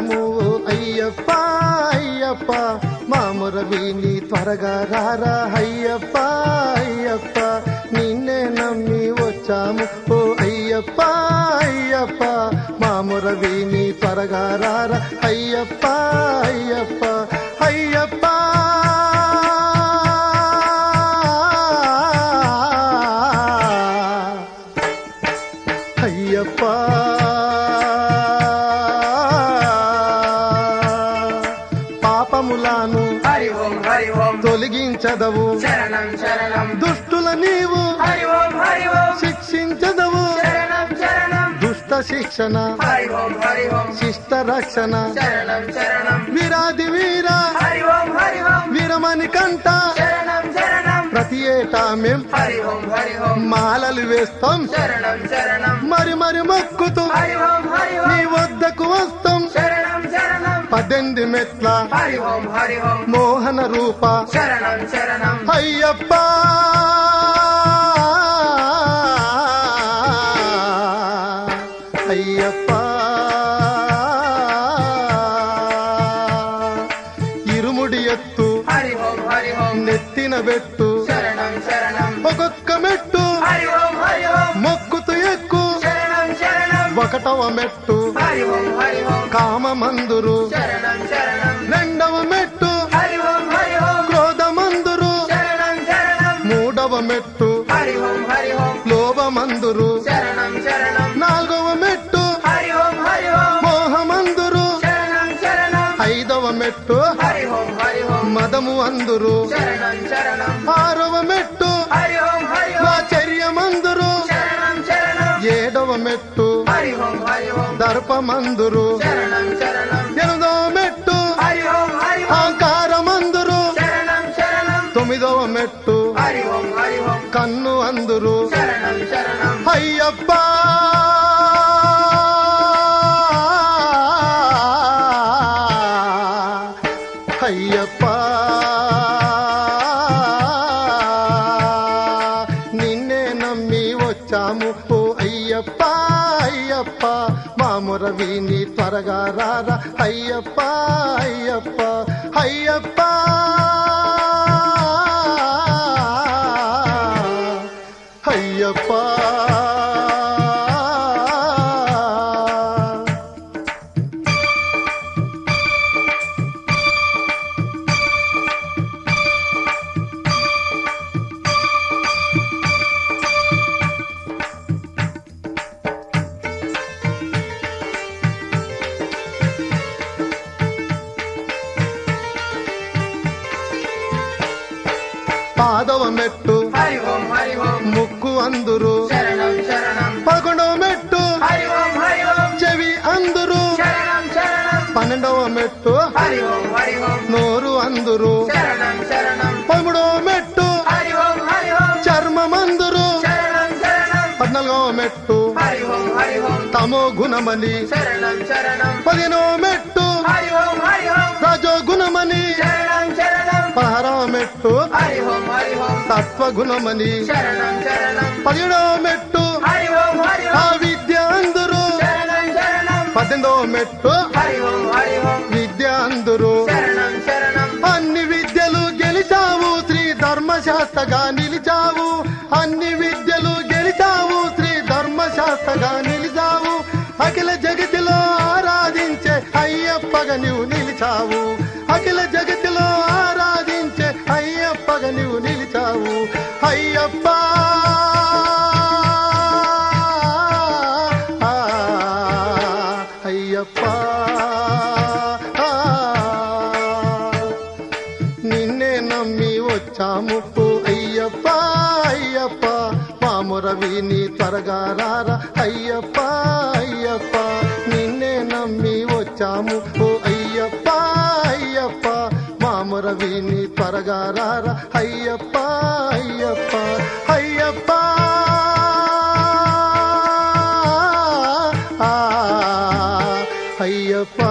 వచ్చాము ఓ అయ్యప్ప అయ్యప్ప మాముర విని త్వరగా రారా అయ్యప్ప అయ్యప్ప నిన్నే నమ్మి వచ్చాము ఓ అయ్యప్ప అయ్యప్ప మాముర విని త్వరగా రారా అయ్యప్ప అయ్యప్ప అయ్యప్ప అయ్యప్ప పాపములాను హరి ఓం హరి ఓం తొలగించదవు శరణం శరణం దుష్టుల నీవు హరి ఓం హరి ఓం శిక్షించదవు శరణం శరణం దుష్ట శిక్షణ హరి ఓం హరి ఓం శిష్ట రక్షణ శరణం శరణం వీరాది వీర హరి ఓం హరి ఓం వీరమణి కంట శరణం శరణం ప్రతి ఏటా మేం హరి ఓం హరి ఓం మాలలు వేస్తాం శరణం శరణం మరి మరి మొక్కుతూ హరి ఓం హరి నీ ఓం వద్దకు వస్తాం శరణం శరణం పద్దెనిమిది మెట్ల హరి ఓం హరి ఓం మోహన రూప శరణం శరణం అయ్యప్ప అయ్యప్ప ఇరుముడి ఎత్తు హరి ఓం హరి ఓం నెత్తిన పెట్టు శరణం శరణం ఒక్కొక్క మెట్టు హరి ఓం హరి ఓం మొక్కుతూ ఎక్కు శరణం శరణం ఒకటవ మెట్టు హరి ఓం హరి ఓం కామమందురు శరణం శరణం రెండవ మెట్టు హరి ఓం హరి ఓం క్రోధమందురు శరణం శరణం మూడవ మెట్టు హరి ఓం హరి ఓం లోభమందురు శరణం శరణం నాలుగవ మెట్టు హరి ఓం హరి ఓం మోహమందురు శరణం శరణం ఐదవ మెట్టు హరి ఓం హరి ఓం మదము అందురు శరణం శరణం ఆరవ మెట్టు హరి ఓం హరి ఓం ఆచర్యమందురు శరణం శరణం ఏడవ మెట్టు హరి ఓం హరి ఓం దర్పమందురు శరణం శరణం ఎనిమిదవ మెట్టు హరి ఓం హరి ఓం ఆకారమందురు శరణం శరణం తొమ్మిదవ మెట్టు హరి ఓం హరి ఓం కన్ను అందురు శరణం శరణం అయ్యప్ప అయ్యప్ప నిన్నే నమ్మి వచ్చాము ఓ అయ్యప్ప అయ్యప్ప మాముర విని త్వరగా రారా అయ్యప్ప అయ్యప్ప అయ్యప్ప అయ్యప్ప పాదవ మెట్టు హరి ఓం హరి ఓం ముక్కు అందురు శరణం శరణం పదకొండవ మెట్టు హరి ఓం హరి ఓం చెవి అందురు శరణం శరణం పన్నెండవ మెట్టు హరి ఓం హరి ఓం నోరు అందురు శరణం శరణం పదమూడవ మెట్టు హరి ఓం హరి ఓం చర్మమందురు శరణం శరణం పద్నాలుగవ మెట్టు హరి ఓం హరి ఓం తమో గుణమని శరణం శరణం పదిహేనవ మెట్టు హరి ఓం హరి ఓం రజో గుణమని శరణం శరణం పదహారవ మెట్టు హరి ఓం హరి ఓం సత్వగుణమని శరణం శరణం పదిహేడవ మెట్టు హరి ఓం హరి ఆ ఓం విద్య అందరు శరణం శరణం పద్దెనిమిదవ మెట్టు హరి ఓం హరి ఓం విద్య అందరు శరణం శరణం అన్ని విద్యలు గెలిచావు శ్రీ ధర్మశాస్త్రగా నిలిచావు అన్ని విద్యలు గెలిచావు శ్రీ ధర్మశాస్త్రగా నిలిచావు అఖిల జగతిలో ఆరాధించే అయ్యప్పగా నీవు నిలిచావు అఖిల జగతిలో ఆరాధించే అయ్యప్పగా నీవు నిలిచావు అయ్యప్ప ఆ, అయ్యప్ప ఆ, నిన్నే నమ్మి వచ్చాము ఓ అయ్యప్ప అయ్యప్ప మాముర విని త్వరగా రారా అయ్యప్ప అయ్యప్ప నిన్నే నమ్మి వచ్చాము ఓ అయ్యప్ప అయ్యప్ప మాముర విని త్వరగా రారా అయ్యప్ప అయ్యప్ప అయ్యప్ప ఆ, అయ్యప్ప